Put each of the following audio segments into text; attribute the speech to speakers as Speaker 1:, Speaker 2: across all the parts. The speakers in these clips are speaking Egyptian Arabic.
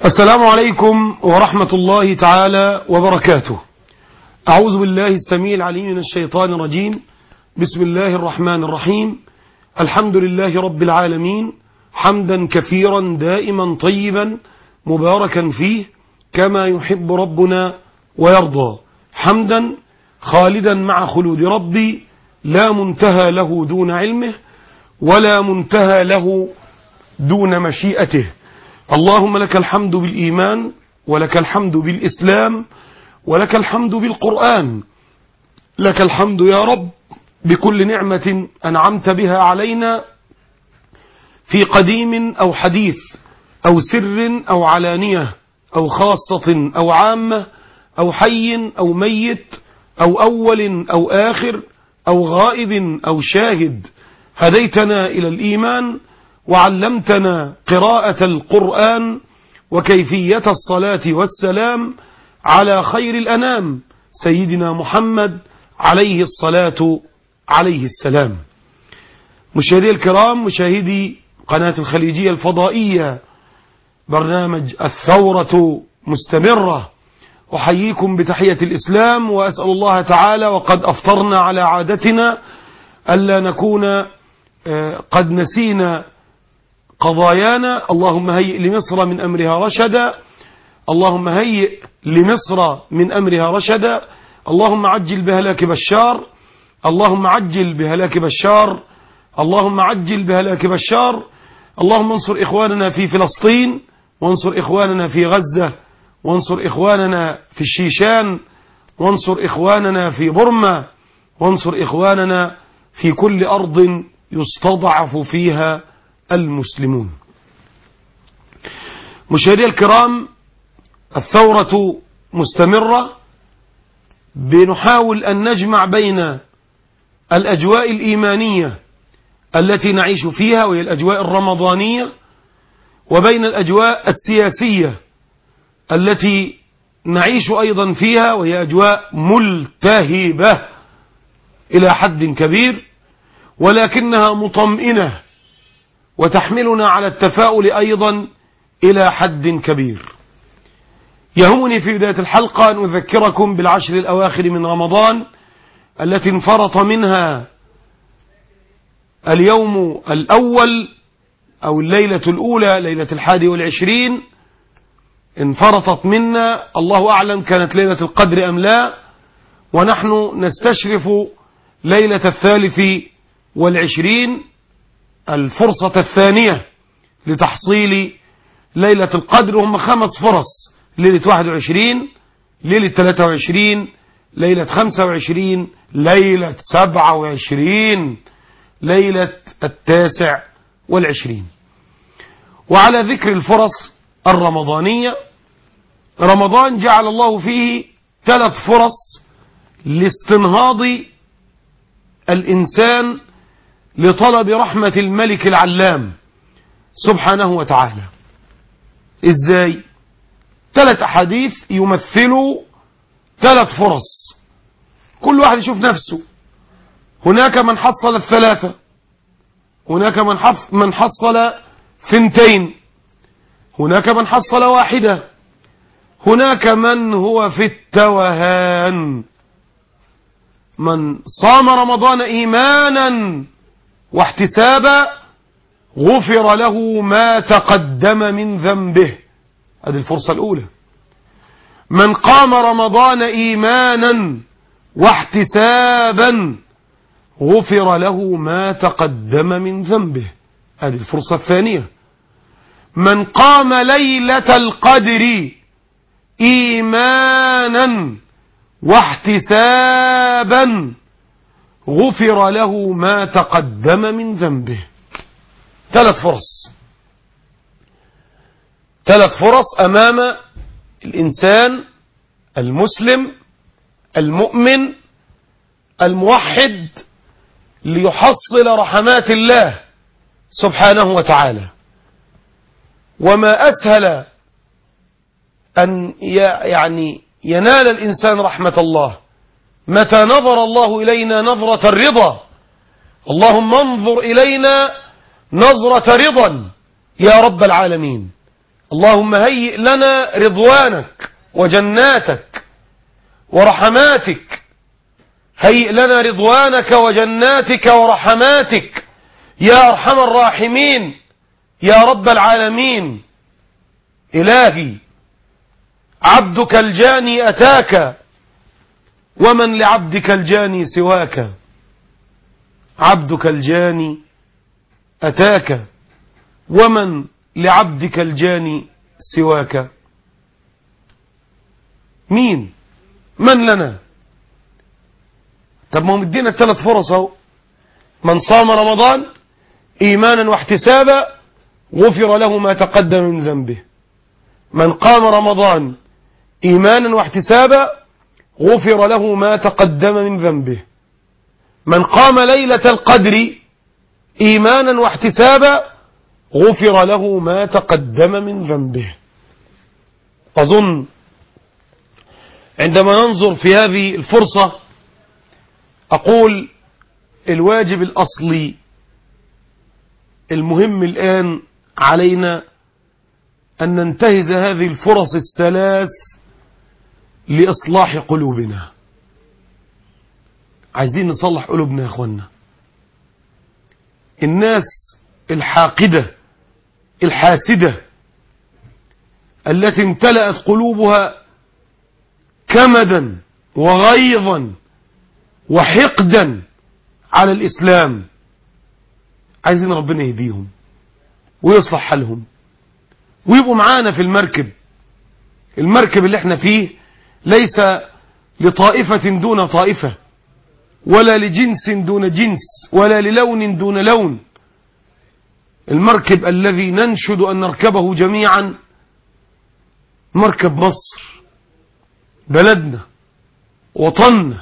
Speaker 1: السلام عليكم ورحمة الله تعالى وبركاته أعوذ بالله السميع العليم من الشيطان الرجيم بسم الله الرحمن الرحيم الحمد لله رب العالمين حمدا كثيرا دائما طيبا مباركا فيه كما يحب ربنا ويرضى حمدا خالدا مع خلود ربي لا منتهى له دون علمه ولا منتهى له دون مشيئته اللهم لك الحمد بالإيمان ولك الحمد بالإسلام ولك الحمد بالقرآن لك الحمد يا رب بكل نعمة أنعمت بها علينا في قديم أو حديث أو سر أو علانية أو خاصة أو عامة أو حي أو ميت أو أول أو آخر أو غائب أو شاهد هديتنا إلى الإيمان وعلمتنا قراءة القرآن وكيفية الصلاة والسلام على خير الأنام سيدنا محمد عليه الصلاة عليه السلام مشاهدي الكرام مشاهدي قناة الخليجية الفضائية برنامج الثورة مستمرة أحييكم بتحية الإسلام وأسأل الله تعالى وقد أفطرنا على عادتنا ألا نكون قد نسينا قضايانا اللهم هيئ لمصر من أمرها رشدا اللهم هيئ لمصر من أمرها رشدا اللهم عجل بهلاك بشار اللهم عجل بهلاك بشار اللهم عجل بهلاك بشار اللهم انصر إخواننا في فلسطين وانصر إخواننا في غزة وانصر إخواننا في الشيشان وانصر إخواننا في برما وانصر إخواننا في كل أرض يستضعف فيها المسلمون مشاهدي الكرام الثورة مستمرة بنحاول أن نجمع بين الأجواء الإيمانية التي نعيش فيها وهي الأجواء الرمضانية وبين الأجواء السياسية التي نعيش أيضا فيها وهي أجواء ملتهبة إلى حد كبير ولكنها مطمئنة وتحملنا على التفاؤل أيضا إلى حد كبير يهمني في بداية الحلقة أن أذكركم بالعشر الأواخر من رمضان التي انفرط منها اليوم الأول أو الليلة الأولى ليلة الحادي والعشرين انفرطت منا الله أعلم كانت ليلة القدر أم لا ونحن نستشرف ليلة الثالث والعشرين الفرصة الثانية لتحصيل ليلة القدر وهم خمس فرص ليلة 21 ليلة 23 ليلة 25 ليلة 27 ليلة التاسع والعشرين وعلى ذكر الفرص الرمضانية رمضان جعل الله فيه ثلاث فرص لاستنهاض الإنسان لطلب رحمة الملك العلام سبحانه وتعالى ازاي ثلاث احاديث يمثلوا ثلاث فرص كل واحد يشوف نفسه هناك من حصل الثلاثة هناك من حص من حصل ثنتين هناك من حصل واحدة هناك من هو في التوهان من صام رمضان إيمانا واحتسابا غفر له ما تقدم من ذنبه هذه الفرصة الأولى من قام رمضان إيمانا واحتسابا غفر له ما تقدم من ذنبه هذه الفرصة الثانية من قام ليلة القدر إيمانا واحتسابا غفر له ما تقدم من ذنبه ثلاث فرص ثلاث فرص أمام الإنسان المسلم المؤمن الموحد ليحصل رحمات الله سبحانه وتعالى وما أسهل أن يعني ينال الإنسان رحمة الله متى نظر الله إلينا نظرة الرضا اللهم انظر إلينا نظرة رضا يا رب العالمين اللهم هيئ لنا رضوانك وجناتك ورحماتك هيئ لنا رضوانك وجناتك ورحماتك يا أرحم الراحمين يا رب العالمين إلهي عبدك الجاني أتاك ومن لعبدك الجاني سواك عبدك الجاني أتاك ومن لعبدك الجاني سواك مين من لنا طب ما هم مدينا ثلاث فرص اهو من صام رمضان ايمانا واحتسابا غفر له ما تقدم من ذنبه من قام رمضان ايمانا واحتسابا غفر له ما تقدم من ذنبه من قام ليلة القدر ايمانا واحتسابا غفر له ما تقدم من ذنبه اظن عندما ننظر في هذه الفرصة أقول الواجب الأصلي المهم الآن علينا أن ننتهز هذه الفرص الثلاث لإصلاح قلوبنا عايزين نصلح قلوبنا يا أخوانا الناس الحاقدة الحاسدة التي امتلأت قلوبها كمدا وغيظا وحقدا على الإسلام عايزين ربنا يهديهم ويصلح حالهم ويبقوا معانا في المركب المركب اللي احنا فيه ليس لطائفة دون طائفة ولا لجنس دون جنس ولا للون دون لون المركب الذي ننشد أن نركبه جميعا مركب مصر بلدنا وطننا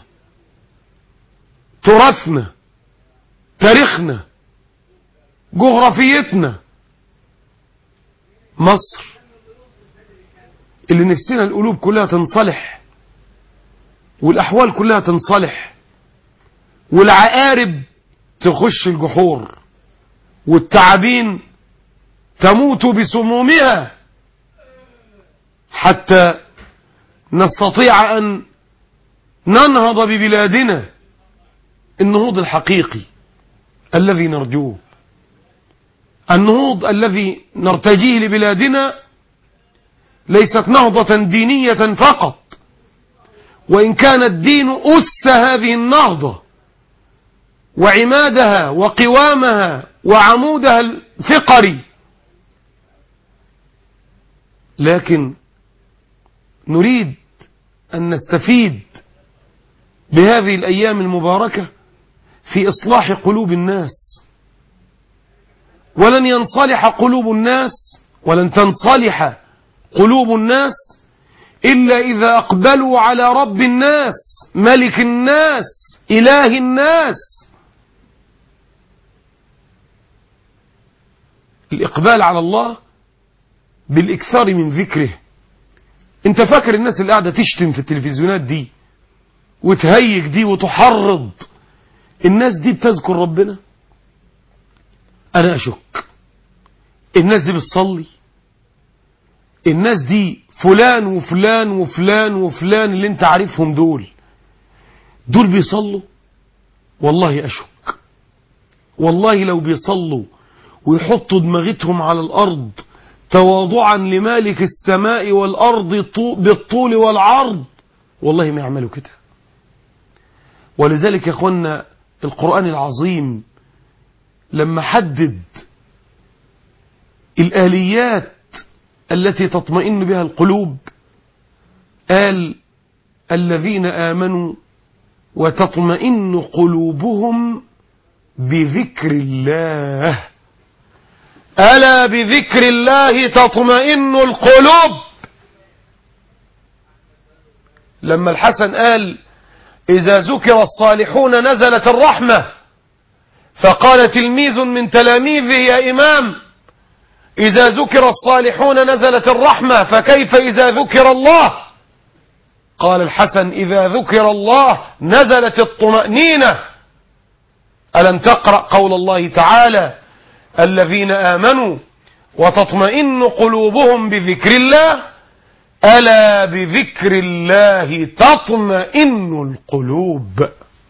Speaker 1: تراثنا تاريخنا جغرافيتنا مصر اللي نفسنا القلوب كلها تنصلح والأحوال كلها تنصلح والعقارب تخش الجحور والتعابين تموت بسمومها حتى نستطيع أن ننهض ببلادنا النهوض الحقيقي الذي نرجوه النهوض الذي نرتجيه لبلادنا ليست نهضة دينية فقط وإن كان الدين أس هذه النهضة وعمادها وقوامها وعمودها الفقري لكن نريد أن نستفيد بهذه الأيام المباركة في إصلاح قلوب الناس ولن ينصلح قلوب الناس ولن تنصلح قلوب الناس إلا إذا أقبلوا على رب الناس ملك الناس إله الناس الإقبال على الله بالإكثار من ذكره انت فاكر الناس اللي قاعدة تشتم في التلفزيونات دي وتهيج دي وتحرض الناس دي بتذكر ربنا انا اشك الناس دي بتصلي الناس دي فلان وفلان وفلان وفلان اللي انت عارفهم دول دول بيصلوا والله اشك والله لو بيصلوا ويحطوا دماغتهم على الارض تواضعا لمالك السماء والارض بالطول والعرض والله ما يعملوا كده ولذلك يا اخوانا القرآن العظيم لما حدد الآليات التي تطمئن بها القلوب قال الذين آمنوا وتطمئن قلوبهم بذكر الله ألا بذكر الله تطمئن القلوب لما الحسن قال إذا ذكر الصالحون نزلت الرحمة فقال تلميذ من تلاميذه يا إمام إذا ذكر الصالحون نزلت الرحمة فكيف إذا ذكر الله قال الحسن إذا ذكر الله نزلت الطمأنينة ألم تقرأ قول الله تعالى الذين آمنوا وتطمئن قلوبهم بذكر الله ألا بذكر الله تطمئن القلوب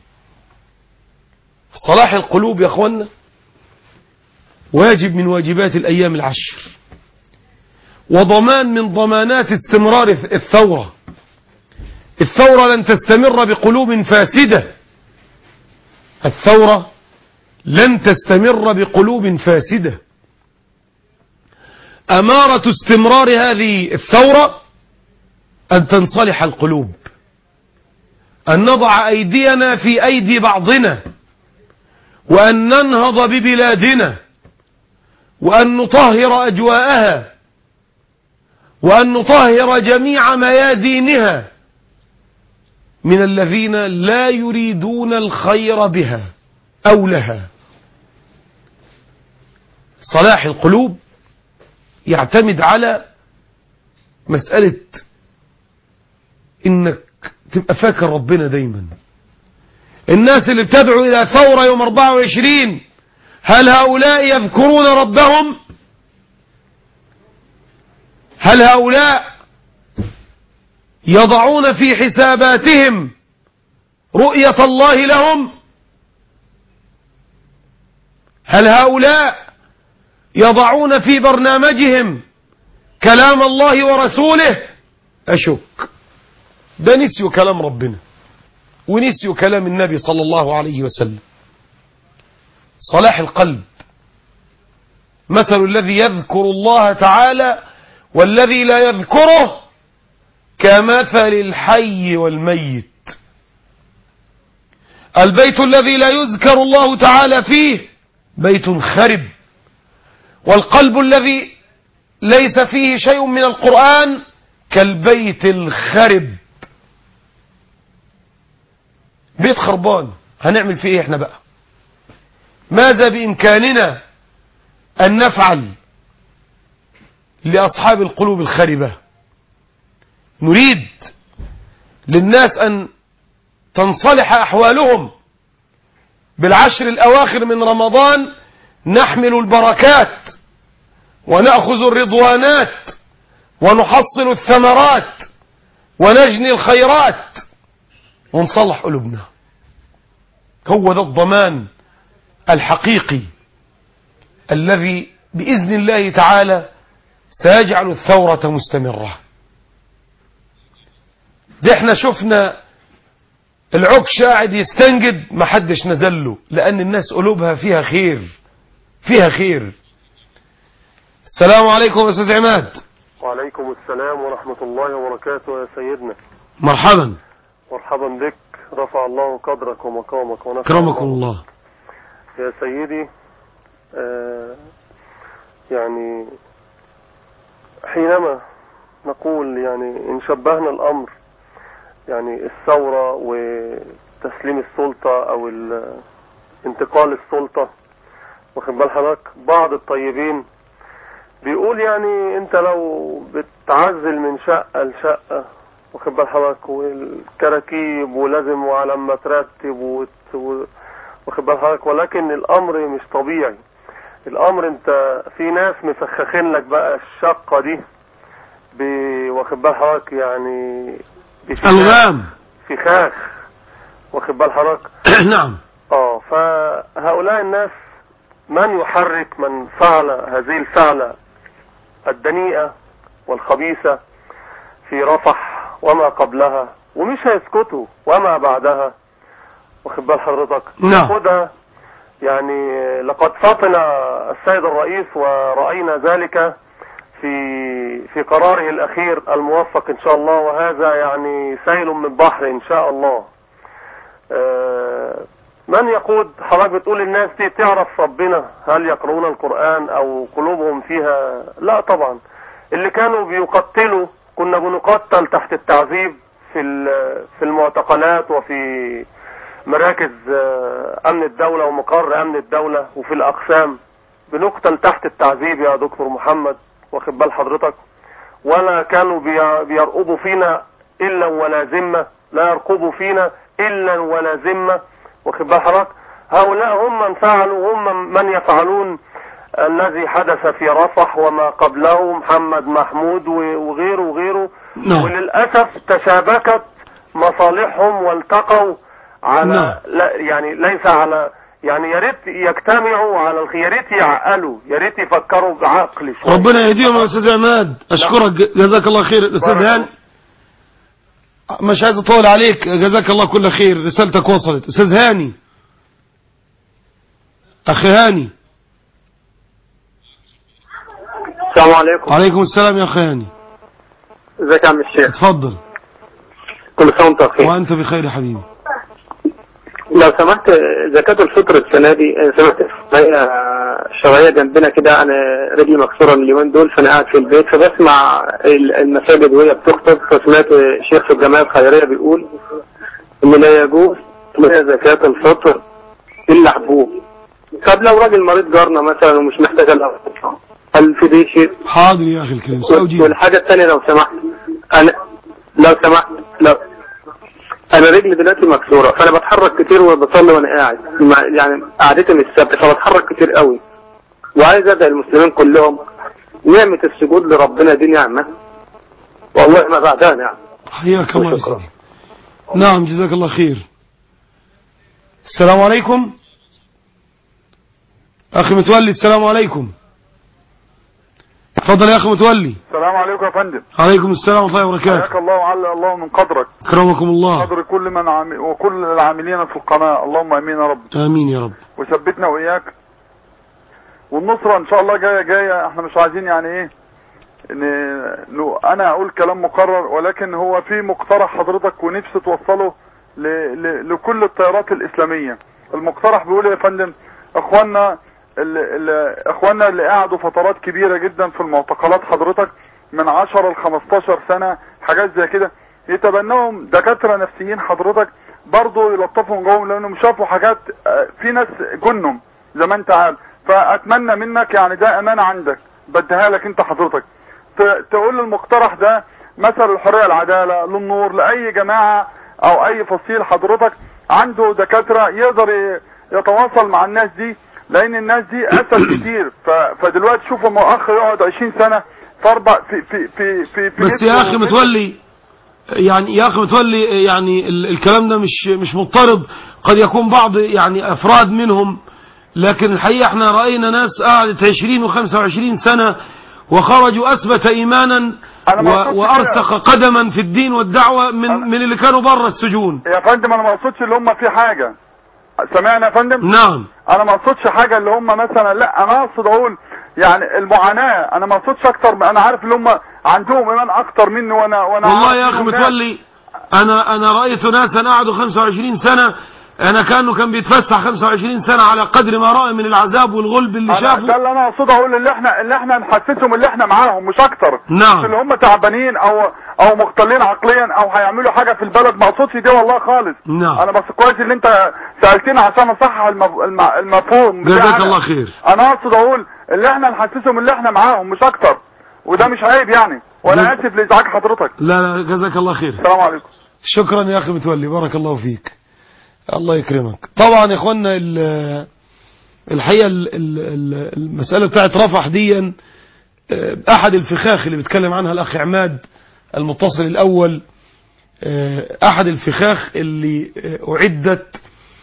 Speaker 1: صلاح القلوب يا أخوانا واجب من واجبات الأيام العشر وضمان من ضمانات استمرار الثورة الثورة لن تستمر بقلوب فاسدة الثورة لن تستمر بقلوب فاسدة أمارة استمرار هذه الثورة أن تنصلح القلوب أن نضع أيدينا في أيدي بعضنا وأن ننهض ببلادنا وأن نطهر أجواءها وأن نطهر جميع ميادينها من الذين لا يريدون الخير بها أو لها صلاح القلوب يعتمد على مسألة إنك تبقى فاكر ربنا دايما الناس اللي بتدعو إلى ثورة يوم 24 هل هؤلاء يذكرون ربهم هل هؤلاء يضعون في حساباتهم رؤية الله لهم هل هؤلاء يضعون في برنامجهم كلام الله ورسوله أشك ده نسيوا كلام ربنا ونسيوا كلام النبي صلى الله عليه وسلم صلاح القلب مثل الذي يذكر الله تعالى والذي لا يذكره كمثل الحي والميت البيت الذي لا يذكر الله تعالى فيه بيت خرب والقلب الذي ليس فيه شيء من القرآن كالبيت الخرب بيت خربان هنعمل فيه ايه احنا بقى ماذا بإمكاننا أن نفعل لأصحاب القلوب الخربة نريد للناس أن تنصلح أحوالهم بالعشر الأواخر من رمضان نحمل البركات ونأخذ الرضوانات ونحصل الثمرات ونجني الخيرات ونصلح قلوبنا هو ده الضمان الحقيقي الذي بإذن الله تعالى سيجعل الثورة مستمرة ده احنا شفنا العكش قاعد يستنجد ما حدش نزل له لأن الناس قلوبها فيها خير فيها خير السلام عليكم يا أستاذ عماد
Speaker 2: وعليكم السلام ورحمة الله وبركاته يا سيدنا
Speaker 1: مرحبا
Speaker 2: مرحبا بك رفع الله قدرك ومقامك ونفع
Speaker 1: أكرمكم الله
Speaker 2: يا سيدي آه يعني حينما نقول يعني إن شبهنا الأمر يعني الثورة وتسليم السلطة أو ال- انتقال السلطة واخد بال حضرتك بعض الطيبين بيقول يعني انت لو بتعزل من شقة لشقة واخد بال حضرتك والكراكيب ولازم وعلى ما ترتب وت- و- واخد بال حضرتك ولكن الامر مش طبيعي الامر انت في ناس مسخخين لك بقى الشقة دي ب- واخد بال حضرتك يعني بفخاخ-
Speaker 1: ألغام
Speaker 2: فخاخ واخد بال حضرتك
Speaker 1: نعم
Speaker 2: اه فهؤلاء الناس من يحرك من فعل هذه الفعلة الدنيئة والخبيثة في رفح وما قبلها ومش هيسكتوا وما بعدها واخد بال حضرتك
Speaker 1: نعم.
Speaker 2: خدها يعني لقد فطن السيد الرئيس ورأينا ذلك في في قراره الأخير الموفق إن شاء الله وهذا يعني سيل من بحر إن شاء الله آه، من يقود حضرتك بتقول الناس دي تعرف ربنا هل يقرؤون القرآن او قلوبهم فيها لا طبعا اللي كانوا بيقتلوا كنا بنقتل تحت التعذيب في ال- في المعتقلات وفي مراكز آه، امن الدولة ومقر امن الدولة وفي الاقسام بنقتل تحت التعذيب يا دكتور محمد واخد بال حضرتك ولا كانوا بي- بيرقبوا فينا الا ولا ذمه لا يرقبوا فينا الا ولا ذمه واخد بال حضرتك هؤلاء هم من فعلوا هم من يفعلون الذي حدث في رفح وما قبله محمد محمود و- وغيره وغيره
Speaker 1: نعم.
Speaker 2: وللأسف تشابكت مصالحهم والتقوا على
Speaker 1: نعم.
Speaker 2: لا يعني ليس على يعني يا ريت يجتمعوا على الخير يا ريت يعقلوا يا ريت يفكروا بعقل شويه
Speaker 1: ربنا يهديهم يا استاذ عماد اشكرك جزاك الله خير الاستاذ
Speaker 2: بارك
Speaker 1: هاني مش عايز اطول عليك جزاك الله كل خير رسالتك وصلت استاذ هاني اخي هاني
Speaker 3: السلام عليكم
Speaker 1: عليكم السلام يا اخي هاني
Speaker 3: ازيك يا عم الشيخ
Speaker 1: اتفضل
Speaker 3: كل سنه وانت بخير
Speaker 1: وانت بخير يا حبيبي
Speaker 3: لو سمحت زكاة الفطر السنة دي سمعت شوية شوية جنبنا كده أنا رجلي مكسورة من اليومين دول فأنا قاعد في البيت فبسمع ال- المساجد وهي بتخطب فسمعت شيخ في الجمعية الخيرية بيقول إن لا يجوز منها زكاة الفطر إلا حبوب طب لو راجل مريض جارنا مثلا ومش محتاج إلا هل في دي شيء؟
Speaker 1: حاضر يا اخي الكريم سأجيب
Speaker 3: والحاجة الثانية لو سمحت أنا لو سمحت لو أنا رجلي دلوقتي مكسورة فأنا بتحرك كتير وبصلي وأنا قاعد مع- يعني قعدتي مش ثابتة فبتحرك كتير قوي وعايز أدعي المسلمين كلهم نعمة السجود لربنا دي نعمة والله ما بعدها نعمة
Speaker 1: حياك الله يا
Speaker 3: وشكرا.
Speaker 1: سيدي نعم جزاك الله خير السلام عليكم اخي متولي السلام عليكم تفضل يا اخي متولي
Speaker 4: السلام عليكم يا فندم
Speaker 1: عليكم السلام ورحمه الله
Speaker 4: حياك
Speaker 1: وبركاته
Speaker 4: الله وعلى الله من قدرك
Speaker 1: اكرمكم الله
Speaker 4: قدر كل من عام وكل العاملين في القناة اللهم امين يا رب
Speaker 1: امين يا رب
Speaker 4: وثبتنا واياك والنصرة ان شاء الله جاية جاية احنا مش عايزين يعني ايه ان إنه انا اقول كلام مكرر ولكن هو في مقترح حضرتك ونفسي توصله ل... ل... لكل التيارات الاسلامية المقترح بيقول يا فندم اخواننا ال... ال... اخواننا اللي قعدوا فترات كبيرة جدا في المعتقلات حضرتك من 10 ل 15 سنة حاجات زي كده يتبناهم دكاترة نفسيين حضرتك برضه يلطفوا من جوهم لانهم شافوا حاجات آه، في ناس جنهم زي ما انت عارف فاتمنى منك يعني ده امانة عندك بديها لك انت حضرتك ت- تقول المقترح ده مثل الحرية العدالة للنور لأي جماعة أو أي فصيل حضرتك عنده دكاترة يقدر ي- يتواصل مع الناس دي لأن الناس دي أسد كتير ف- فدلوقتي شوف اما أخ يقعد 20 سنة في أربع في في في في, في
Speaker 1: بس
Speaker 4: جسمه
Speaker 1: يا اخي
Speaker 4: ومثل-
Speaker 1: متولي يعني يا اخي متولي يعني ال- الكلام ده مش مش مضطرب قد يكون بعض يعني افراد منهم لكن الحقيقه احنا راينا ناس قعدت 20 و25 سنه وخرجوا اثبت ايمانا
Speaker 4: أنا ما أقصدش
Speaker 1: و- وارسخ قدما في الدين والدعوه من
Speaker 4: أنا-
Speaker 1: من اللي كانوا بره السجون
Speaker 4: يا فندم أنا ما أقصدش اللي هم في حاجة سمعنا يا فندم
Speaker 1: نعم
Speaker 4: انا ما اقصدش حاجه اللي هم مثلا لا انا اقصد اقول يعني المعاناه انا ما اقصدش اكتر انا عارف اللي هم عندهم ايمان اكتر مني وانا وانا
Speaker 1: والله
Speaker 4: عارف
Speaker 1: يا اخي
Speaker 4: إنهم ناس-
Speaker 1: متولي انا انا رايت ناسا قعدوا 25 سنه انا كانه كان بيتفسح 25 سنه على قدر ما راى من العذاب والغلب اللي
Speaker 4: أنا
Speaker 1: شافه
Speaker 4: ده اللي انا اقصد اقول اللي احنا اللي احنا نحسسهم اللي احنا معاهم مش اكتر
Speaker 1: نعم.
Speaker 4: مش اللي هم تعبانين او او مختلين عقليا او هيعملوا حاجه في البلد ما اقصدش دي والله خالص
Speaker 1: نعم.
Speaker 4: انا بس كويس اللي انت سالتني عشان اصحح المف... الم... المفهوم
Speaker 1: جزاك
Speaker 4: بتاعنا.
Speaker 1: الله خير.
Speaker 4: انا اقصد اقول اللي احنا نحسسهم اللي احنا معاهم مش اكتر وده مش عيب يعني وانا
Speaker 1: جز-
Speaker 4: اسف لازعاج حضرتك
Speaker 1: لا لا جزاك الله خير
Speaker 4: السلام عليكم
Speaker 1: شكرا يا اخي متولي بارك الله فيك الله يكرمك طبعا يا اخوانا ال- الحقيقه ال- ال- ال- المساله بتاعت رفح دي آه، احد الفخاخ اللي بيتكلم عنها الاخ عماد المتصل الاول آه، احد الفخاخ اللي آه، اعدت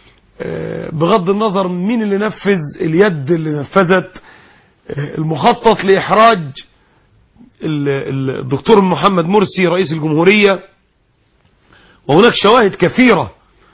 Speaker 1: آه، بغض النظر مين اللي نفذ اليد اللي نفذت آه، المخطط لاحراج ال- ال- الدكتور محمد مرسي رئيس الجمهوريه وهناك شواهد كثيرة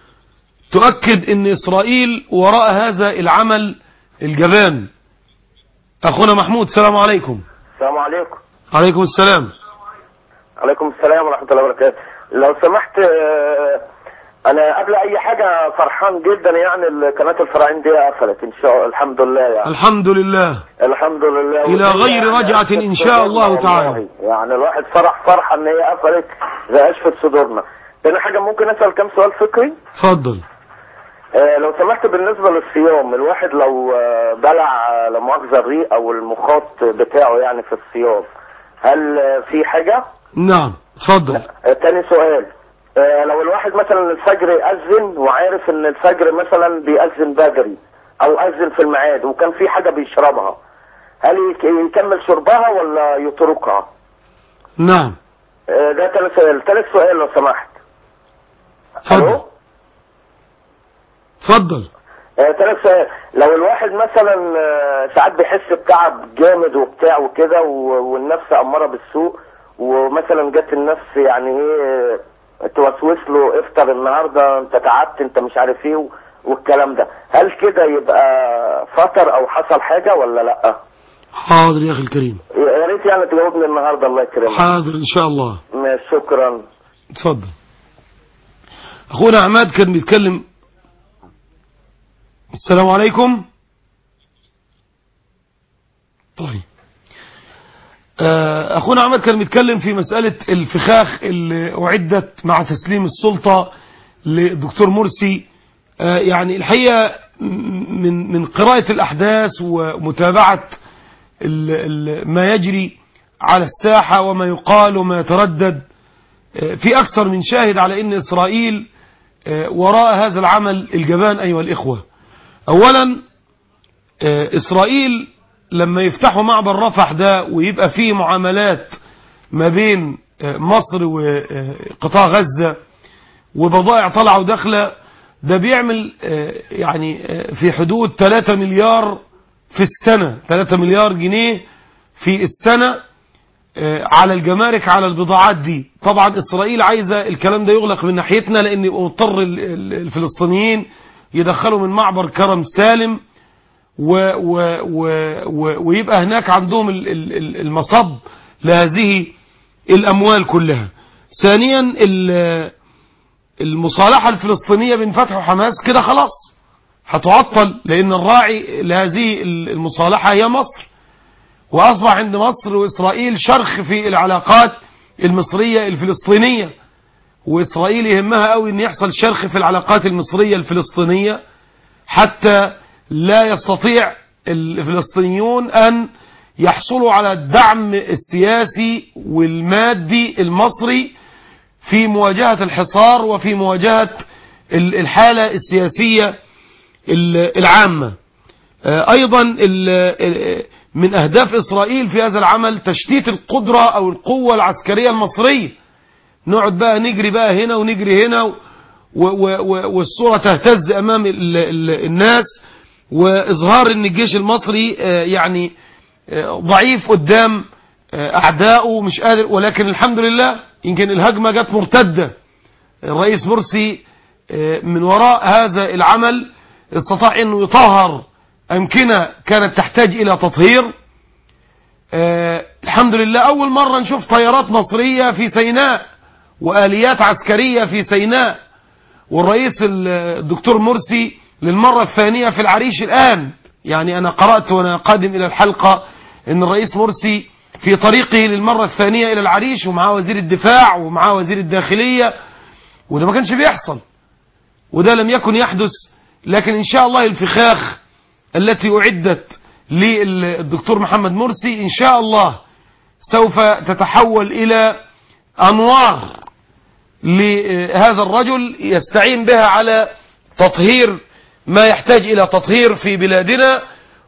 Speaker 1: تؤكد ان اسرائيل وراء هذا العمل الجبان اخونا محمود السلام عليكم
Speaker 2: السلام عليكم
Speaker 1: عليكم السلام
Speaker 2: عليكم السلام ورحمة الله وبركاته لو سمحت آه، أنا قبل أي حاجة فرحان جدا يعني قناة الفراعين دي قفلت إن شاء الله الحمد لله يعني
Speaker 1: الحمد لله
Speaker 2: الحمد لله
Speaker 1: إلى
Speaker 2: ودي
Speaker 1: غير
Speaker 2: يعني
Speaker 1: رجعة
Speaker 2: أشفت
Speaker 1: إن شاء الله
Speaker 2: صدورنا
Speaker 1: تعالى.
Speaker 2: والله. يعني الواحد فرح فرحة إن هي قفلت زي أشفت صدورنا تاني حاجة ممكن أسأل كم سؤال فكري
Speaker 1: اتفضل
Speaker 2: آه، لو سمحت بالنسبة للصيام الواحد لو آه، بلع آه، لا مؤاخذة الريق أو المخاط بتاعه يعني في الصيام هل آه، في حاجة؟
Speaker 1: نعم اتفضل
Speaker 2: آه، تاني سؤال آه، لو الواحد مثلا الفجر يأذن وعارف ان الفجر مثلا بيأذن بدري او أذن في الميعاد وكان في حاجة بيشربها
Speaker 5: هل يك- يكمل شربها ولا يتركها
Speaker 1: نعم
Speaker 5: آه، ده ثالث سؤال ثالث سؤال لو سمحت
Speaker 1: اتفضل
Speaker 5: ألو؟
Speaker 1: اتفضل
Speaker 5: آه، ثالث سؤال لو الواحد مثلا آه، ساعات بيحس بتعب جامد وبتاع وكده و- والنفس اماره بالسوء ومثلا جت النفس يعني ايه آه، توسوس له افطر النهارده انت تعبت انت مش عارف ايه و- والكلام ده هل كده يبقى فطر او حصل حاجه ولا لا
Speaker 1: حاضر يا أخي الكريم
Speaker 5: يا ريت يعني تجاوبني النهارده الله يكرمك
Speaker 1: حاضر إن شاء الله
Speaker 5: ماشي، شكرا
Speaker 1: اتفضل أخونا عماد كان بيتكلم السلام عليكم طيب آه، أخونا عماد كان بيتكلم في مسألة الفخاخ اللي أعدت مع تسليم السلطة للدكتور مرسي آه، يعني الحقيقة من من قراءة الأحداث ومتابعة ال- ال- ما يجري على الساحة وما يقال وما يتردد آه، في أكثر من شاهد على أن إسرائيل آه، وراء هذا العمل الجبان أيها الإخوة أولا آه، إسرائيل لما يفتحوا معبر رفح ده ويبقى فيه معاملات ما بين آه، مصر وقطاع غزة وبضائع طالعة وداخلة ده بيعمل آه، يعني آه، في حدود 3 مليار في السنة 3 مليار جنيه في السنة آه، على الجمارك على البضاعات دي طبعا إسرائيل عايزة الكلام ده يغلق من ناحيتنا لأن يبقوا مضطر ال- ال- الفلسطينيين يدخلوا من معبر كرم سالم و و و و ويبقى هناك عندهم ال- ال- ال- المصب لهذه الأموال كلها ثانيا ال- المصالحة الفلسطينية بين فتح وحماس كده خلاص هتعطل لأن الراعي لهذه المصالحة هي مصر وأصبح عند مصر وإسرائيل شرخ في العلاقات المصرية الفلسطينية وإسرائيل يهمها قوي أن يحصل شرخ في العلاقات المصرية الفلسطينية حتى لا يستطيع الفلسطينيون أن يحصلوا على الدعم السياسي والمادي المصري في مواجهة الحصار وفي مواجهة ال- الحالة السياسية ال- العامة آه، أيضا ال- ال- من أهداف إسرائيل في هذا العمل تشتيت القدرة أو القوة العسكرية المصرية نقعد بقى نجري بقى هنا ونجري هنا و و و والصورة تهتز أمام ال ال الناس وإظهار أن الجيش المصري آه، يعني آه، ضعيف قدام آه، أعدائه مش قادر ولكن الحمد لله يمكن الهجمة جت مرتدة الرئيس مرسي آه، من وراء هذا العمل استطاع أنه يطهر أمكنة كانت تحتاج إلى تطهير آه، الحمد لله أول مرة نشوف طيارات مصرية في سيناء وآليات عسكرية في سيناء والرئيس ال- الدكتور مرسي للمرة الثانية في العريش الآن يعني أنا قرأت وأنا قادم إلى الحلقة أن الرئيس مرسي في طريقه للمرة الثانية إلى العريش ومعاه وزير الدفاع ومعاه وزير الداخلية وده ما كانش بيحصل وده لم يكن يحدث لكن إن شاء الله الفخاخ التي أعدت للدكتور محمد مرسي إن شاء الله سوف تتحول إلى أنوار لهذا الرجل يستعين بها على تطهير ما يحتاج إلى تطهير في بلادنا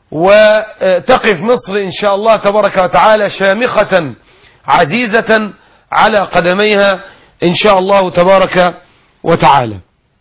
Speaker 1: وتقف مصر إن شاء الله تبارك وتعالى شامخة عزيزة على قدميها إن شاء الله تبارك وتعالى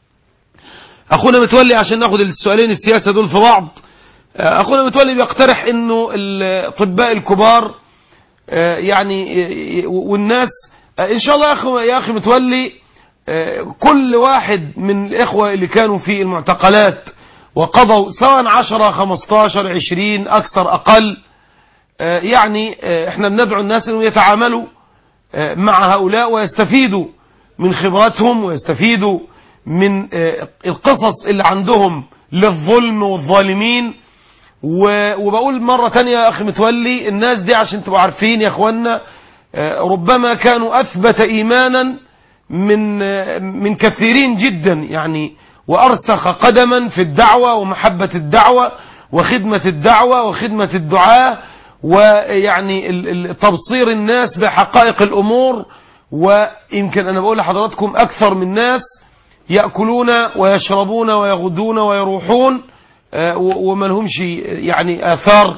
Speaker 1: أخونا متولي عشان ناخد السؤالين السياسة دول في بعض أخونا متولي بيقترح أنه الأطباء الكبار آه، يعني آه، والناس آه، إن شاء الله يا أخي, يا أخي متولي آه، كل واحد من الإخوة اللي كانوا في المعتقلات وقضوا سواء 10 15 20 أكثر أقل آه، يعني آه، احنا بندعو الناس أنهم يتعاملوا آه، مع هؤلاء ويستفيدوا من خبراتهم ويستفيدوا من آه، القصص اللي عندهم للظلم والظالمين و- وبقول مرة تانية يا أخي متولي الناس دي عشان تبقوا عارفين يا أخوانا آه، ربما كانوا أثبت إيمانا من آه، من كثيرين جدا يعني وأرسخ قدما في الدعوة ومحبة الدعوة وخدمة الدعوة وخدمة الدعاء ويعني ال- ال- تبصير الناس بحقائق الأمور ويمكن أنا بقول لحضراتكم أكثر من ناس يأكلون ويشربون ويغدون ويروحون آه، و- وما لهمش يعني آثار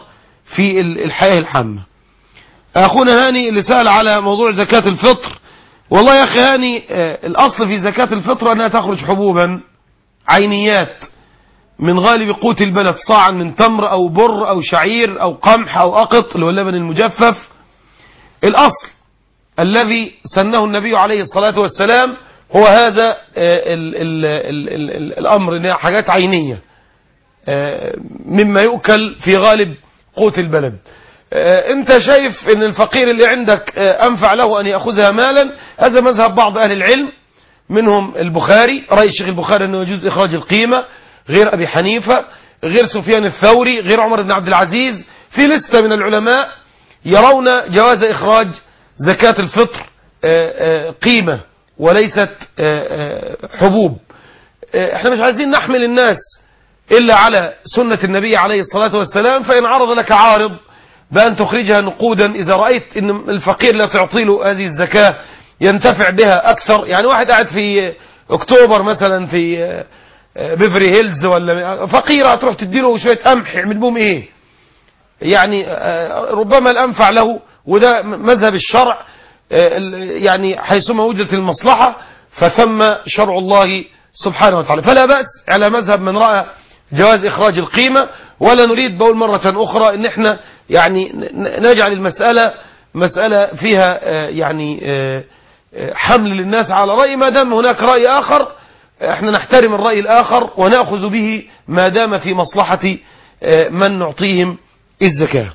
Speaker 1: في ال- الحياة العامة أخونا هاني اللي سأل على موضوع زكاة الفطر والله يا أخي هاني آه، الأصل في زكاة الفطر أنها تخرج حبوبا عينيات من غالب قوت البلد صاعا من تمر أو بر أو شعير أو قمح أو أقط اللي هو اللبن المجفف الأصل الذي سنه النبي عليه الصلاة والسلام هو هذا آه، ال ال ال ال ال الأمر إنها حاجات عينية آه، مما يؤكل في غالب قوت البلد آه، انت شايف ان الفقير اللي عندك آه، انفع له ان يأخذها مالا هذا مذهب بعض اهل العلم منهم البخاري رأي الشيخ البخاري انه يجوز اخراج القيمة غير ابي حنيفة غير سفيان الثوري غير عمر بن عبد العزيز في لستة من العلماء يرون جواز اخراج زكاة الفطر آه، آه، قيمة وليست آه، آه، حبوب آه، احنا مش عايزين نحمل الناس إلا على سنة النبي عليه الصلاة والسلام فإن عرض لك عارض بأن تخرجها نقودا إذا رأيت أن الفقير لا تعطي له هذه الزكاة ينتفع بها أكثر يعني واحد قاعد في أكتوبر مثلا في بيفري هيلز ولا فقيرة تروح تديله شوية قمح يعمل بهم إيه يعني ربما الأنفع له وده مذهب الشرع يعني حيثما وجدت المصلحة فثم شرع الله سبحانه وتعالى فلا بأس على مذهب من رأى جواز إخراج القيمة ولا نريد بقول مرة أخرى أن احنا يعني نجعل المسألة مسألة فيها يعني حمل للناس على رأي ما دام هناك رأي آخر احنا نحترم الرأي الآخر ونأخذ به ما دام في مصلحة من نعطيهم الزكاة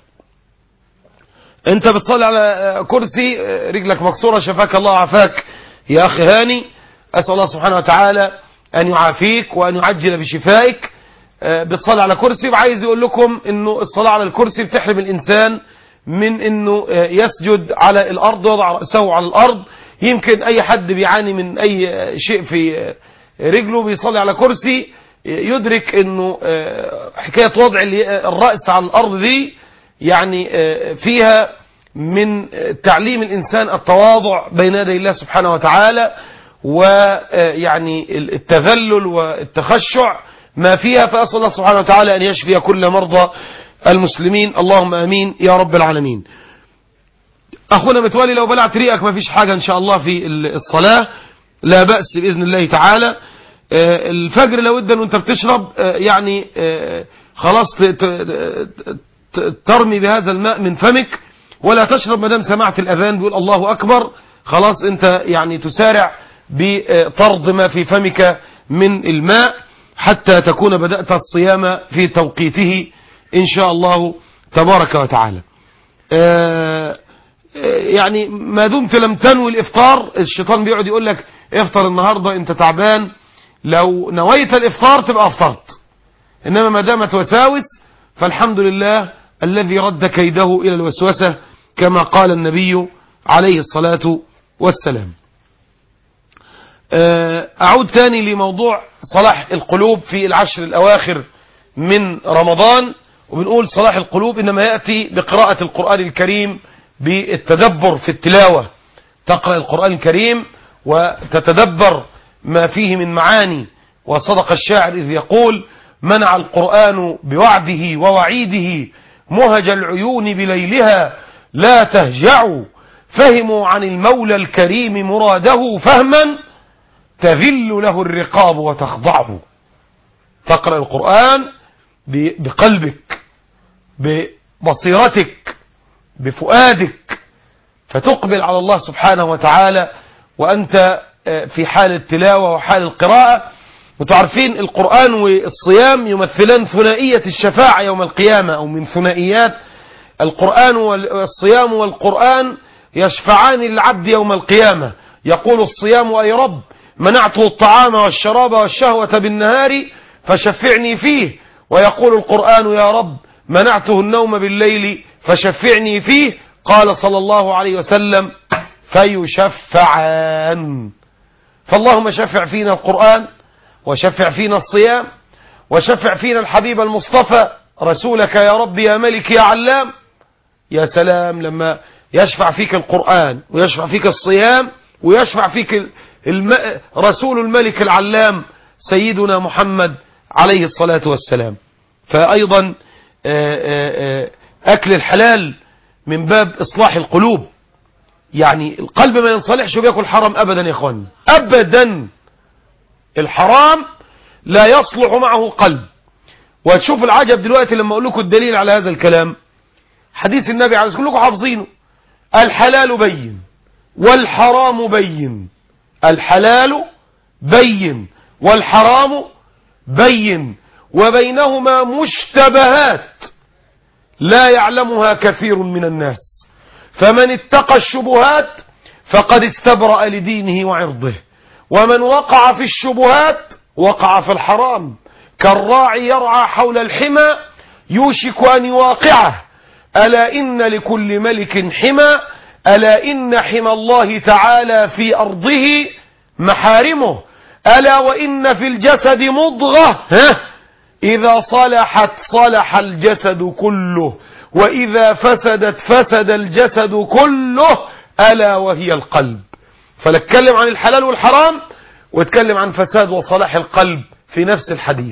Speaker 1: انت بتصلي على كرسي رجلك مكسورة شفاك الله عفاك يا أخي هاني أسأل الله سبحانه وتعالى أن يعافيك وأن يعجل بشفائك بتصلي على كرسي وعايز يقول لكم انه الصلاة على الكرسي بتحرم الانسان من انه يسجد على الارض ويضع رأسه على الارض يمكن اي حد بيعاني من اي شيء في رجله بيصلي على كرسي يدرك انه حكاية وضع الرأس على الارض دي يعني فيها من تعليم الانسان التواضع بين يدي الله سبحانه وتعالى ويعني التذلل والتخشع ما فيها فأسأل الله سبحانه وتعالى أن يشفي كل مرضى المسلمين اللهم أمين يا رب العالمين أخونا متولي لو بلعت ريقك ما فيش حاجة إن شاء الله في الصلاة لا بأس بإذن الله تعالى الفجر لو ادن وانت بتشرب يعني خلاص ترمي بهذا الماء من فمك ولا تشرب مدام سمعت الأذان بيقول الله أكبر خلاص انت يعني تسارع بطرد ما في فمك من الماء حتى تكون بدأت الصيام في توقيته إن شاء الله تبارك وتعالى يعني ما دمت لم تنوي الإفطار الشيطان بيقعد يقول لك افطر النهاردة انت تعبان لو نويت الإفطار تبقى أفطرت إنما ما دامت وساوس فالحمد لله الذي رد كيده إلى الوسوسة كما قال النبي عليه الصلاة والسلام أعود تاني لموضوع صلاح القلوب في العشر الأواخر من رمضان وبنقول صلاح القلوب إنما يأتي بقراءة القرآن الكريم بالتدبر في التلاوة تقرأ القرآن الكريم وتتدبر ما فيه من معاني وصدق الشاعر إذ يقول منع القرآن بوعده ووعيده مهج العيون بليلها لا تهجعوا فهموا عن المولى الكريم مراده فهما تذل له الرقاب وتخضعه تقرأ القرآن بقلبك ببصيرتك بفؤادك فتقبل على الله سبحانه وتعالى وأنت في حال التلاوة وحال القراءة وتعرفين القرآن والصيام يمثلان ثنائية الشفاعة يوم القيامة أو من ثنائيات القرآن والصيام والقرآن يشفعان للعبد يوم القيامة يقول الصيام أي رب منعته الطعام والشراب والشهوة بالنهار فشفعني فيه ويقول القرآن يا رب منعته النوم بالليل فشفعني فيه قال صلى الله عليه وسلم فيشفعان فاللهم شفع فينا القرآن وشفع فينا الصيام وشفع فينا الحبيب المصطفى رسولك يا رب يا ملك يا علام يا سلام لما يشفع فيك القرآن ويشفع فيك الصيام ويشفع فيك الم... رسول الملك العلام سيدنا محمد عليه الصلاة والسلام فأيضا أكل الحلال من باب إصلاح القلوب يعني القلب ما ينصلحش وبياكل حرام أبدا يا إخواني أبدا الحرام لا يصلح معه قلب وتشوف العجب دلوقتي لما أقول لكم الدليل على هذا الكلام حديث النبي عليه الصلاة كلكم حافظينه الحلال بين والحرام بين الحلال بين والحرام بين وبينهما مشتبهات لا يعلمها كثير من الناس فمن اتقى الشبهات فقد استبرأ لدينه وعرضه ومن وقع في الشبهات وقع في الحرام كالراعي يرعى حول الحمى يوشك أن يواقعه ألا إن لكل ملك حمى ألا إن حمى الله تعالى في أرضه محارمه ألا وإن في الجسد مضغة ها إذا صلحت صلح الجسد كله وإذا فسدت فسد الجسد كله ألا وهي القلب فنتكلم عن الحلال والحرام واتكلم عن فساد وصلاح القلب في نفس الحديث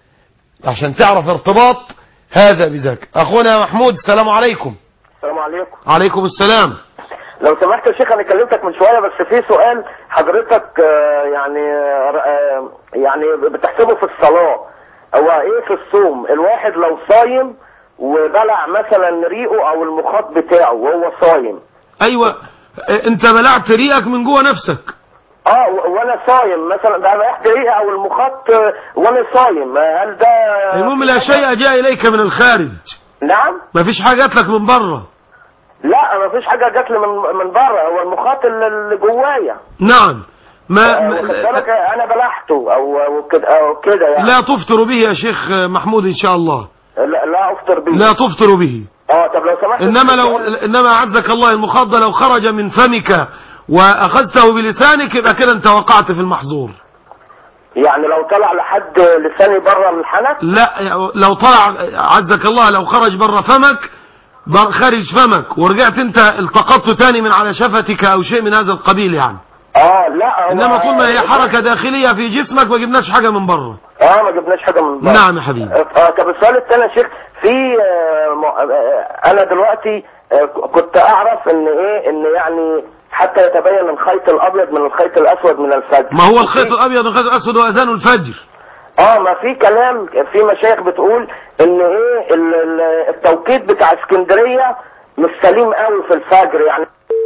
Speaker 1: عشان تعرف ارتباط هذا بذاك أخونا محمود السلام عليكم
Speaker 5: السلام عليكم
Speaker 1: عليكم السلام
Speaker 5: لو سمحت يا شيخ انا كلمتك من شويه بس في سؤال حضرتك آه، يعني آه، يعني بتحسبه في الصلاه هو ايه في الصوم الواحد لو صايم وبلع مثلا ريقه او المخاط بتاعه وهو صايم
Speaker 1: أيوة اه، انت بلعت ريقك من جوه نفسك
Speaker 5: اه و- وانا صايم مثلا ده بحت ريقه او المخاط آه، وانا صايم آه، هل ده
Speaker 1: المهم لا شيء جاء إليك من الخارج
Speaker 5: نعم
Speaker 1: ما فيش حاجة جات لك من بره
Speaker 5: لا ما فيش حاجه جات لي من من بره هو المخاط اللي اللي جوايا
Speaker 1: نعم ما,
Speaker 5: آه، واخد بالك
Speaker 1: ما
Speaker 5: انا بلعته او أو كده او كده يعني
Speaker 1: لا تفطر به يا شيخ محمود إن شاء الله
Speaker 5: لا, لا افطر بيه
Speaker 1: لا تفطر به
Speaker 5: اه طب لو سمحت
Speaker 1: إنما لو إنما أعزك الله المخاض لو خرج من فمك وأخذته بلسانك يبقى كده أنت وقعت في المحظور
Speaker 5: يعني لو طلع لحد لساني بره الحنك
Speaker 1: لا لو طلع عزك الله لو خرج بره فمك بر- خارج فمك ورجعت انت التقطته تاني من على شفتك او شيء من هذا القبيل يعني
Speaker 5: اه لا هو
Speaker 1: انما طول ما هي حركة داخلية في جسمك ما جبناش حاجة من بره
Speaker 5: اه ما جبناش حاجه من بره
Speaker 1: نعم يا حبيبي
Speaker 5: اه طب السؤال الثاني يا شيخ في آه م- آه انا دلوقتي آه كنت اعرف ان ايه ان يعني حتى يتبين الخيط الابيض من الخيط الاسود من الفجر
Speaker 1: ما هو الخيط الابيض والخيط الاسود واذان الفجر
Speaker 5: اه ما في كلام في مشايخ بتقول ان ايه ال- ال- التوقيت بتاع اسكندريه مش سليم قوي في الفجر يعني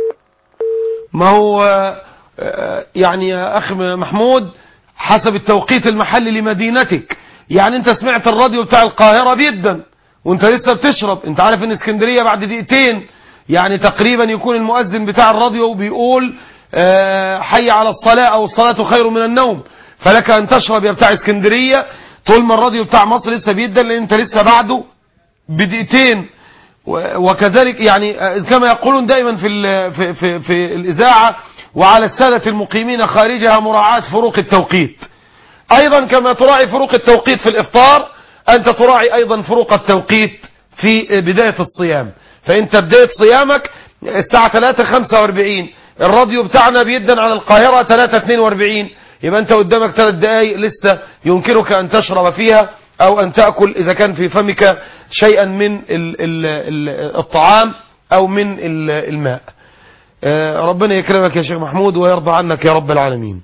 Speaker 1: ما هو آه، يعني يا اخ محمود حسب التوقيت المحلي لمدينتك يعني انت سمعت الراديو بتاع القاهرة جدا وانت لسه بتشرب انت عارف ان اسكندرية بعد دقيقتين يعني تقريبا يكون المؤذن بتاع الراديو بيقول آه، حي على الصلاة او الصلاة خير من النوم فلك ان تشرب يا بتاع اسكندرية طول ما الراديو بتاع مصر لسه بيدن لان انت لسه بعده بدقيقتين و- وكذلك يعني آه، كما يقولون دائما في ال- في في, في الاذاعه وعلى الساده المقيمين خارجها مراعاه فروق التوقيت ايضا كما تراعي فروق التوقيت في الافطار انت تراعي ايضا فروق التوقيت في بدايه الصيام فانت بدايه صيامك الساعه 3:45 الراديو بتاعنا بيدن على القاهره 3:42 يبقى انت قدامك ثلاث دقائق لسه يمكنك ان تشرب فيها او ان تاكل اذا كان في فمك شيئا من ال ال ال الطعام او من ال- الماء آه، ربنا يكرمك يا شيخ محمود ويرضى عنك يا رب العالمين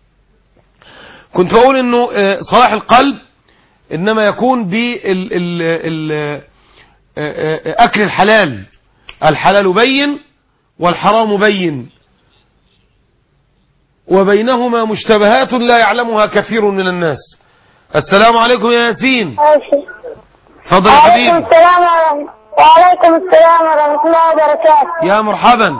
Speaker 1: كنت بقول انه آه، صلاح القلب انما يكون بال ال ال آه، آه، اكل الحلال الحلال بين والحرام بين وبينهما مشتبهات لا يعلمها كثير من الناس السلام عليكم يا ياسين
Speaker 6: ماشي
Speaker 1: تفضل يا
Speaker 6: وعليكم
Speaker 1: حبيبي
Speaker 6: السلام ورحمة وعليكم السلام ورحمة الله وبركاته
Speaker 1: يا مرحبا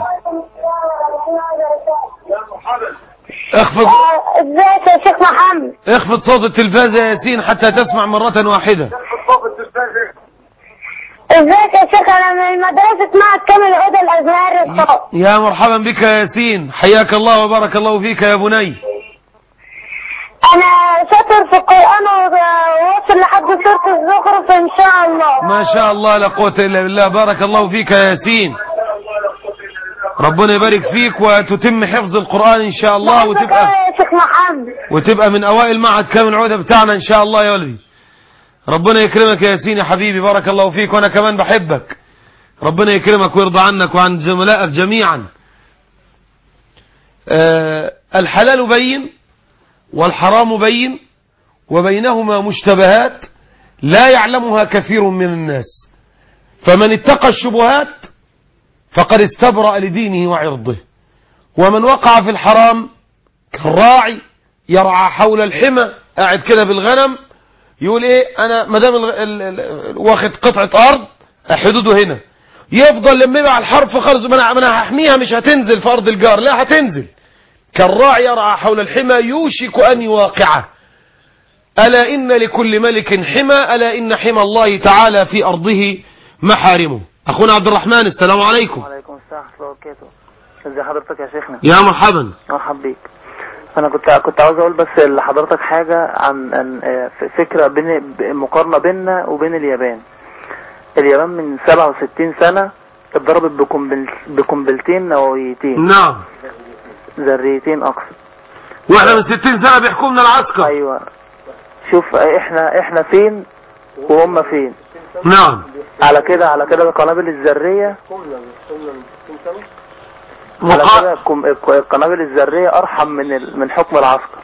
Speaker 1: اخفض
Speaker 6: آه، ازيك يا شيخ محمد
Speaker 1: اخفض صوت التلفاز يا ياسين حتى تسمع مرة واحدة
Speaker 6: ازيك يا شيخ انا من مدرسة معهد كامل الهدى الازهري الصوت
Speaker 1: يا مرحبا بك يا ياسين حياك الله وبارك الله فيك يا بني
Speaker 6: انا شاطر في القرآن وواصل لحد سورة الزخرف ان شاء الله
Speaker 1: ما شاء الله لا قوة إلا بالله بارك الله فيك يا ياسين ربنا يبارك فيك وتتم حفظ القرآن إن شاء الله
Speaker 6: بحبك
Speaker 1: وتبقى
Speaker 6: أوي يا شيخ محمد
Speaker 1: وتبقى من أوائل معهد كامل العودة بتاعنا إن شاء الله يا ولدي ربنا يكرمك يا ياسين يا حبيبي بارك الله فيك وأنا كمان بحبك ربنا يكرمك ويرضى عنك وعن زملائك جميعا آه، الحلال بين والحرام بين وبينهما مشتبهات لا يعلمها كثير من الناس فمن اتقى الشبهات فقد استبرأ لدينه وعرضه ومن وقع في الحرام كالراعي يرعى حول الحمى قاعد كده بالغنم يقول ايه انا ما دام ال- ال- ال- واخد قطعه ارض حدوده هنا يفضل لما يبقى على الحرب خالص ما انا ما انا هحميها مش هتنزل في ارض الجار لا هتنزل كالراعي يرعى حول الحمى يوشك ان يواقعه الا ان لكل ملك حمى الا ان حمى الله تعالى في ارضه محارمه اخونا عبد الرحمن السلام عليكم
Speaker 7: وعليكم السلام ورحمة الله وبركاته ازي حضرتك يا شيخنا
Speaker 1: يا مرحبا
Speaker 7: مرحب بيك انا كنت كنت عاوز اقول بس لحضرتك حاجة عن عن آه، ف- فكرة بين ب- مقارنة بيننا وبين اليابان اليابان من 67 سنة اتضربت بقنبل بقنبلتين نوويتين
Speaker 1: نعم
Speaker 7: ذريتين اقصد
Speaker 1: واحنا من 60 سنه بيحكمنا العسكر
Speaker 7: ايوه شوف احنا احنا فين وهم فين
Speaker 1: نعم
Speaker 7: على كده على كده القنابل الذرية على
Speaker 1: مقا...
Speaker 7: كده الكم- الك- القنابل الذرية ارحم من ال- من حكم العسكر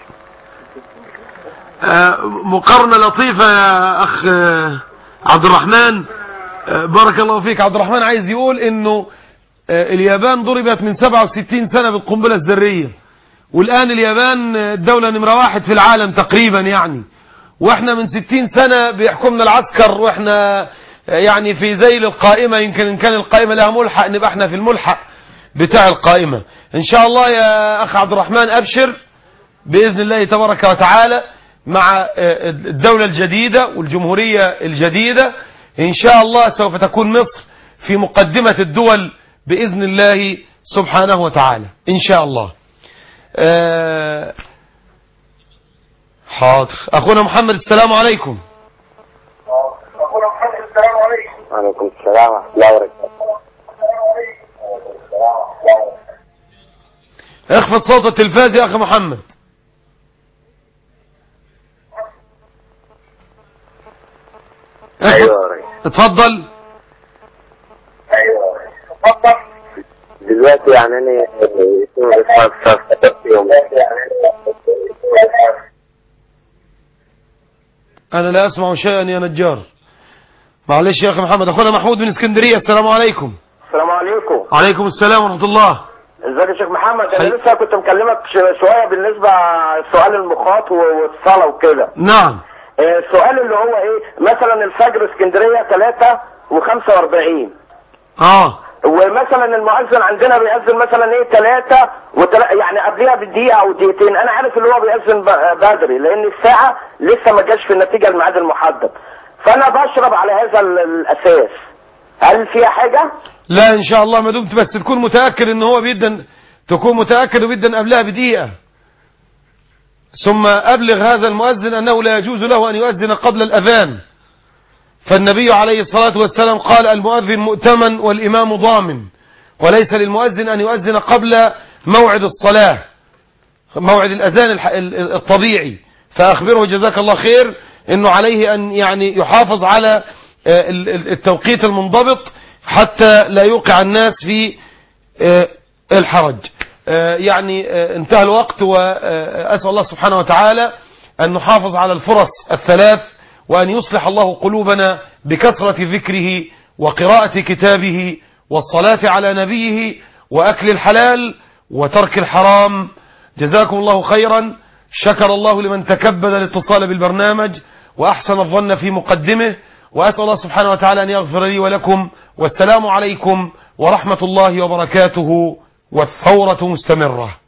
Speaker 1: آه، مقارنة لطيفة يا أخ آه، عبد الرحمن آه، بارك الله فيك عبد الرحمن عايز يقول إنه آه، اليابان ضربت من 67 سنة بالقنبلة الذرية والآن اليابان آه، الدولة نمرة واحد في العالم تقريبا يعني واحنا من 60 سنة بيحكمنا العسكر واحنا آه، يعني في ذيل القائمة يمكن إن كان القائمة لها ملحق نبقى احنا في الملحق بتاع القائمة إن شاء الله يا أخ عبد الرحمن أبشر بإذن الله تبارك وتعالى مع آه، الدولة الجديدة والجمهورية الجديدة إن شاء الله سوف تكون مصر في مقدمة الدول بإذن الله سبحانه وتعالى إن شاء الله آه، حاضر أخونا محمد السلام عليكم
Speaker 3: وعليكم السلام ورحمة الله وبركاته
Speaker 1: اخفض صوت التلفاز يا أخي محمد اخفض-
Speaker 3: أيوة يا ريس
Speaker 1: اتفضل
Speaker 3: أيوة دلوقتي يعني أنا افتكرت يوم
Speaker 1: أنا لا أسمع شيئا يا نجار معلش يا أخي محمد أخونا محمود من اسكندرية السلام عليكم
Speaker 5: السلام عليكم
Speaker 1: عليكم السلام ورحمة الله
Speaker 5: ازيك يا شيخ محمد
Speaker 1: حي-
Speaker 5: انا لسه كنت مكلمك ش- شويه بالنسبه سؤال المخاط و- والصلاه وكده
Speaker 1: نعم
Speaker 5: آه، السؤال اللي هو ايه مثلا الفجر اسكندريه 3 و45
Speaker 1: آه
Speaker 5: ومثلا المؤذن عندنا بيأذن مثلا ايه 3 وتلا... يعني قبلها بدقيقه او دقيقتين انا عارف اللي هو بيأذن ب- بدري لان الساعه لسه ما جاش في النتيجه الميعاد المحدد فانا بشرب على هذا ال- الاساس هل فيها حاجه؟
Speaker 1: لا إن شاء الله ما دمت بس تكون متأكد إن هو بيدن تكون متأكد وبيدن قبلها بدقيقة ثم أبلغ هذا المؤذن أنه لا يجوز له أن يؤذن قبل الأذان فالنبي عليه الصلاة والسلام قال المؤذن مؤتمن والإمام ضامن وليس للمؤذن أن يؤذن قبل موعد الصلاة موعد الأذان الح- ال- الطبيعي فأخبره جزاك الله خير أنه عليه أن يعني يحافظ على آه، ال- ال- التوقيت المنضبط حتى لا يوقع الناس في آه، الحرج آه، يعني آه، انتهى الوقت وأسأل الله سبحانه وتعالى أن نحافظ على الفرص الثلاث وأن يصلح الله قلوبنا بكثرة ذكره وقراءة كتابه والصلاة على نبيه وأكل الحلال وترك الحرام جزاكم الله خيرا شكر الله لمن تكبد الاتصال بالبرنامج وأحسن الظن في مقدمه وأسأل الله سبحانه وتعالى أن يغفر لي ولكم والسلام عليكم ورحمة الله وبركاته والثورة مستمرة